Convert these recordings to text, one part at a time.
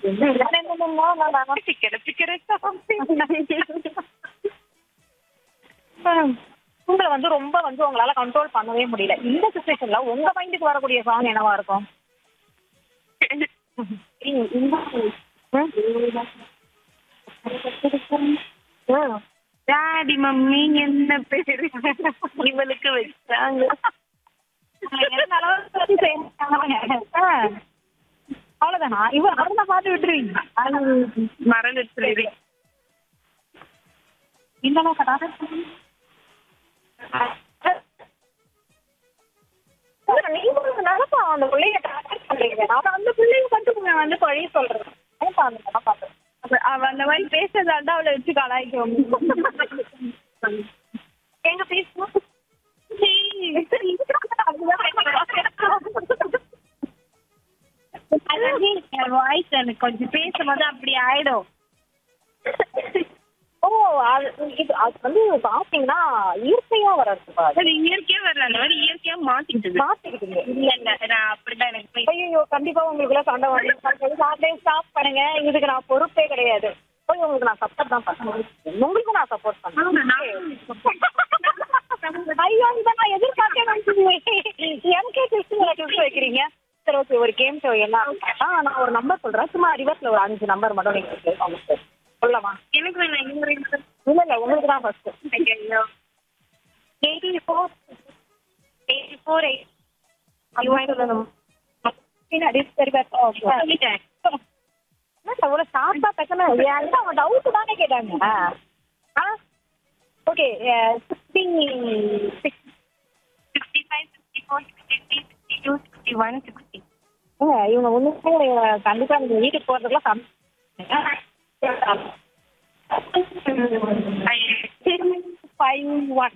Ticket ticket உங்களை வந்து ரொம்ப வந்து உங்களால கண்ட்ரோல் பண்ணவே முடியல இந்த சுச்சுவேஷன்ல உங்க மைண்டுக்கு வரக்கூடிய சாங் என்னவா இருக்கும் டாடி மம்மி என்ன பேரு இவளுக்கு வச்சாங்க எந்த அளவுக்கு வந்து செய்யறாங்க? ஆ. அவ்வளவுதானா இவ அவரை பார்த்து விட்டுருவீங்க மறந்துட்டு இந்த அளவுக்கு நீங்க நினைப்பா அந்த பிள்ளைங்க டார்கெட் பண்றீங்க நான் அந்த பிள்ளைங்க மட்டும் வந்து பழி சொல்றேன் நினைப்பா அந்த படம் பார்த்தேன் அப்ப அவ அந்த மாதிரி பேசுறதால தான் அவளை வச்சு கலாய்க்கும் எங்க பேசணும் அது வந்து என் வாய்ஸ் எனக்கு கொஞ்சம் பேசும்போது அப்படி ஆயிடும் ஓ அது இது அது வந்து பாத்தீங்கன்னா இயற்கையா வர்றது அது இயற்கையா வரல அந்த மாதிரி இயற்கையா மாத்திக்கிட்டு மாத்திக்கிட்டீங்க இல்ல இல்ல நான் அப்படிதான் எனக்கு போய் ஐயோ கண்டிப்பா உங்களுக்குள்ள சண்டை வரும் சாப்பிட்டே ஸ்டாப் பண்ணுங்க இதுக்கு நான் பொறுப்பே கிடையாது போய் உங்களுக்கு நான் சப்போர்ட் தான் பண்ணுவேன் உங்களுக்கு நான் சப்போர்ட் பண்ணுவேன் ஐயோ இதை நான் எதிர்பார்க்கவே மாட்டேன் எனக்கே டிஸ்ட் டிஸ்ட் வைக்கிறீங்க சரி ஓகே ஒரு கேம் ஷோ என்ன ஆ நான் ஒரு நம்பர் சொல்றேன் சும்மா ரிவர்ஸ்ல ஒரு அஞ்சு நம்பர் மட்டும் நீங்க கேட்பாங்க சார் சொல்லலாமா எனக்கு வேணாம் இன்னொரு இல்ல இல்ல உங்களுக்கு தான் ஃபர்ஸ்ட் ஐயோ eighty four eighty four eight பின்னாடி சரி சொல்லிட்டேன் என்ன அவ்வளோ ஷார்ப்பா பேசணும் என்கிட்ட அவங்க டவுட் தானே கேட்டாங்க ஆ okay sixty six sixty five sixty four sixty three sixty two sixty one sixty இவங்க ஒன்றுமே கண்டிப்பா நீங்க வீட்டுக்கு போறதுக்குலாம் five one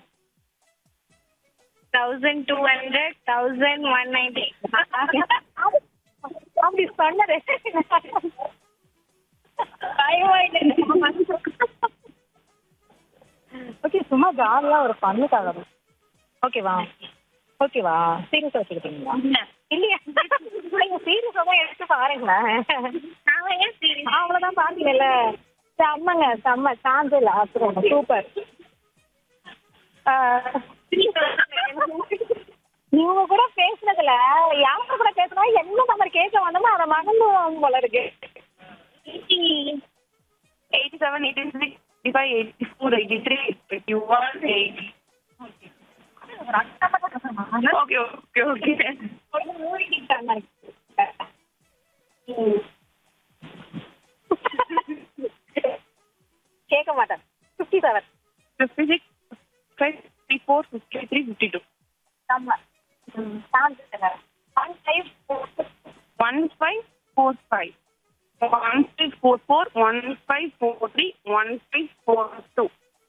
thousand two hundred thousand one ninety அப்படி சொன்னது ஓகே சும்மா ஜாலியா ஒரு பண்ணுக்காக ஓகேவா ஓகேவா சீரியஸா வச்சுக்கிட்டீங்களா இல்லையா நீங்க சீரியஸா தான் எடுத்து பாருங்களேன் நான் ஏன் சரி அவ்வளவுதான் பாத்தீங்கல்ல செம்மங்க செம்ம சான்ஸ் இல்ல அப்புறம் சூப்பர் இவங்க கூட பேசுனதுல யாரு கூட பேசுனா என்ன நம்பர் கேட்க வந்தோமோ அதை மறந்து போல இருக்கு eighty seven eighty six eighty five eighty four eighty three eighty one eighty okay okay okay கேட்க மாட்டேன் fifty seven fifty six five fifty four fifty three fifty two ஆமா chance one five one five four five one five four four one five four three one five four two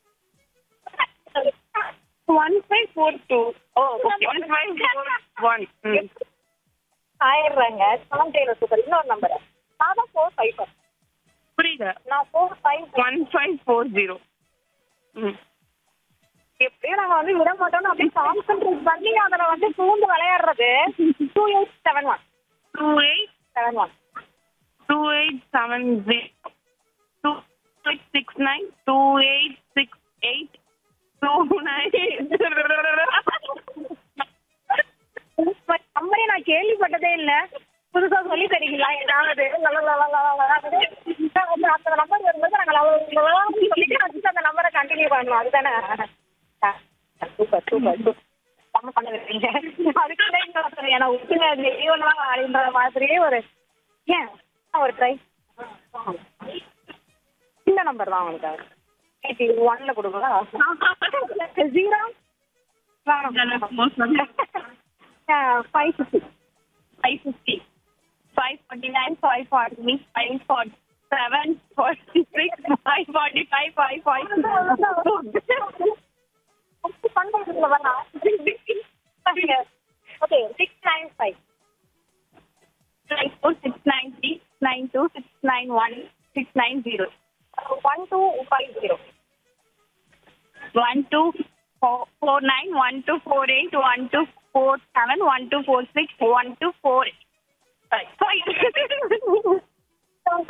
one five four two oh okay one five four one ம் ஆயிடுறாங்க seven tailor super இன்னொரு number நான் தான் four five four புரியுது நான் four five one five four zero ம் எப்படியும் நாங்க வந்து விட மாட்டோம்னு அப்படியே கான்சென்ட்ரேட் பண்ணி அதில் வந்து பூந்து விளையாடுறது two eight seven one two eight seven one two eight seven zero two eight six nine two eight six eight two nine நம்பரே நான் கேள்விப்பட்டதே இல்ல புதுசா சொல்லி தரீங்களா ஏதாவது அந்த நம்பர் வரும்போது நாங்கள் சொல்லிட்டு அடுத்து அந்த நம்பரை கண்டினியூ பண்ணணும் அதுதானே சூப்பர் சூப்பர் நம்ம பண்ண வைக்கிறீங்க அதுக்குள்ள இன்னொருத்தர் ஏன்னா உப்புங்க தெரியலாம் அப்படின்ற மாதிரியே ஒரு ஏன் ஒரு ட்ரை இந்த நம்பர் தான் உங்களுக்கு எயிட்டி ஒன்ல கொடுங்களா zero five fifty five fifty five forty nine five forty five forty seven forty six five forty five five okay six nine five nine four six nine three nine two six nine one six nine zero one two five zero one two four nine one two four eight one two four seven one two four six one two four five